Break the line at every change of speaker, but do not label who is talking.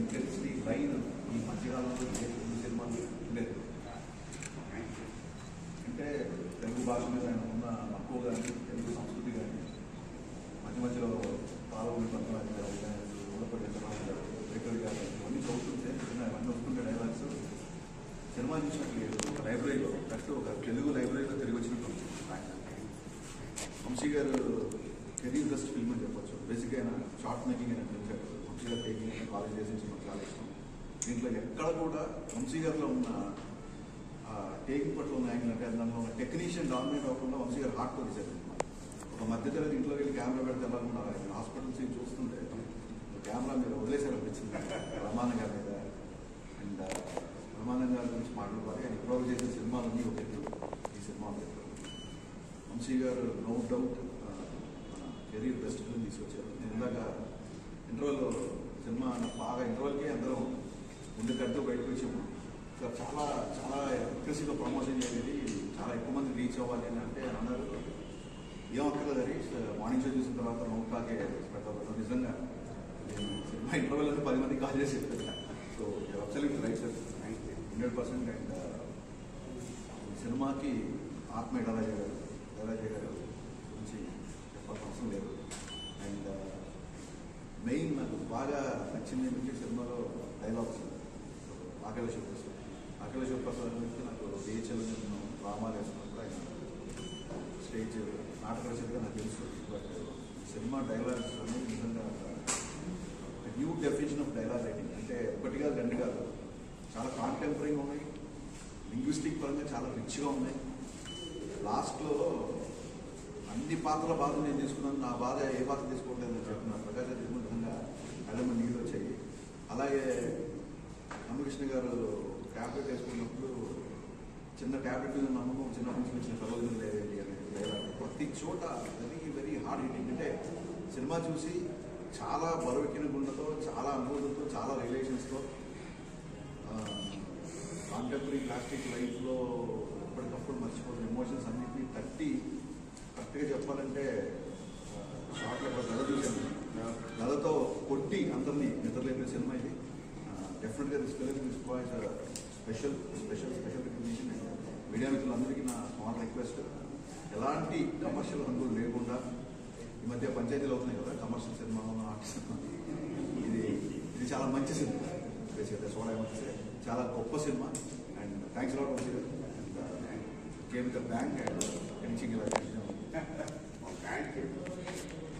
తెలిసి లైన్ ఈ మధ్యకాలంలో ఏ తెలుగు సినిమాలు లేదు అంటే తెలుగు భాష మీద ఆయన ఉన్న మక్కువ కానీ తెలుగు సంస్కృతి కానీ మధ్య మధ్యలో పాల్గొని పద్మరాజు గారు కానీ ఊడపల్లి చంద్రబాబు గారు వెంకయ్య గారు ఇవన్నీ చదువుతుంటే నిజంగా ఇవన్నీ వస్తుంటే డైలాగ్స్ సినిమా చూసినట్టు లేదు ఒక లైబ్రరీలో కరెక్ట్ ఒక తెలుగు లైబ్రరీలో తిరిగి వచ్చినట్టు ఉంది. వంశీ గారు కెరీర్ బెస్ట్ ఫిల్మ్ అని చెప్పొచ్చు బేసిక్గా ఆయన షార్ట్ మేకింగ్ అని పిలిచాడు వంశీ గారు టేకింగ్ కాలేజ్ డేస్ నుంచి నాకు చాలా ఇష్టం దీంట్లో ఎక్కడ కూడా వంశీ గారిలో ఉన్న టేకింగ్ పట్ల ఉన్న యాంగిల్ అంటే దాంట్లో ఉన్న టెక్నీషియన్ డామినేట్ అవ్వకుండా వంశీ గారు హార్ట్ తీశారు సినిమా ఒక మధ్యతరగతి ఇంట్లోకి వెళ్ళి కెమెరా పెడితే ఎలా ఉన్నారు ఆయన హాస్పిటల్ సీన్ చూస్తుంటే కెమెరా మీరు వదిలేసారు అనిపించింది రమానంద గారి మీద అండ్ రమానంద గారి గురించి మాట్లాడుకోవాలి ఆయన ఇంప్రూవ్ చేసిన సినిమాలన్నీ ఒక ఎత్తు ఈ సినిమా ఒక ఎత్తు వంశీ గారు నో డౌట్ మన కెరీర్ బెస్ట్ ఫిల్మ్ తీసుకొచ్చారు నేను ఇందాక ఇంటర్వెల్లో సినిమా నాకు బాగా ఇంటర్వెల్కి అందరం ముందు కడుతూ బయటకు వచ్చాము సార్ చాలా చాలా అగ్రెసివ్గా ప్రమోషన్ చేయాలి చాలా ఎక్కువ మంది రీచ్ అవ్వాలి అని అంటే ఆయన అన్నారు ఏం అక్కర్లేదు హరి మార్నింగ్ షో చూసిన తర్వాత నోట్ టాకే పెడతారు నిజంగా నేను సినిమా ఇంటర్వెల్ అంటే పది మందికి కాల్ చేసి చెప్పాను so absolute right sir hundred percent and ఈ సినిమాకి ఆత్మ డలాజీ గారు డలాజీ గారు గురించి చెప్పాల్సిన అవసరం లేదు అండ్ మెయిన్ నాకు బాగా నచ్చింది ఏంటంటే సినిమాలో డైలాగ్స్ ఆకలి శివప్రసాద్ ఆకలి శివప్రసాద్ గురించి నాకు డిహెచ్ఎల్ నేను డ్రామాలు వేసుకున్నప్పుడు ఆయన స్టేజ్ నాటక రచనగా నాకు తెలుసు బట్ సినిమా డైలాగ్స్ అనేది నిజంగా new definition of dialogue writing అంటే ఒకటి కాదు రెండు కాదు చాలా కాంటెంపరీగా ఉన్నాయి లింగ్విస్టిక్ పరంగా చాలా రిచ్గా ఉన్నాయి లాస్ట్లో అన్ని పాత్రల బాధ నేను తీసుకున్నాను నా బాధ ఏ బాధ తీసుకోవట్లేదని చెప్తున్నారు ప్రకాశ్ తీసుకున్న విధంగా కళ్ళమ్మ నీళ్ళు వచ్చాయి అలాగే రామకృష్ణ గారు ట్యాబ్లెట్ వేసుకున్నప్పుడు చిన్న ట్యాబ్లెట్ మీద నమ్మకం చిన్నప్పటి నుంచి వచ్చిన ప్రయోజనం లేదండి అనేది dialogue. ప్రతి చోట వెరీ వెరీ హార్డ్ హిట్టింగ్ అంటే సినిమా చూసి చాలా బరువెక్కిన గుండెతో చాలా అనుభూతులతో చాలా రిలేషన్స్తో కాంటెంపరీ ప్లాస్టిక్ లైఫ్లో ఎప్పటికప్పుడు మర్చిపోతున్న ఎమోషన్స్ అన్నింటినీ తట్టి కరెక్ట్గా చెప్పాలంటే షార్ట్లో ఒక గద చూశాను గదతో కొట్టి అందరినీ నిద్రలేపే సినిమా ఇది డెఫినెట్గా this film this boys special special special recognition media మిత్రులందరికీ నా స్మాల్ రిక్వెస్ట్ ఎలాంటి కమర్షియల్ హంగులు లేకుండా ఈ మధ్య పంచాయతీలు అవుతున్నాయి కదా కమర్షియల్ సినిమా ఆర్ట్ సినిమా ఇది ఇది చాలా మంచి సినిమా బేసిక్గా సోడా ఏమంటే చాలా గొప్ప cinema and thanks lot Vamsi గారు and came the bank and anything ఇలా
థ్యాంక్ యూ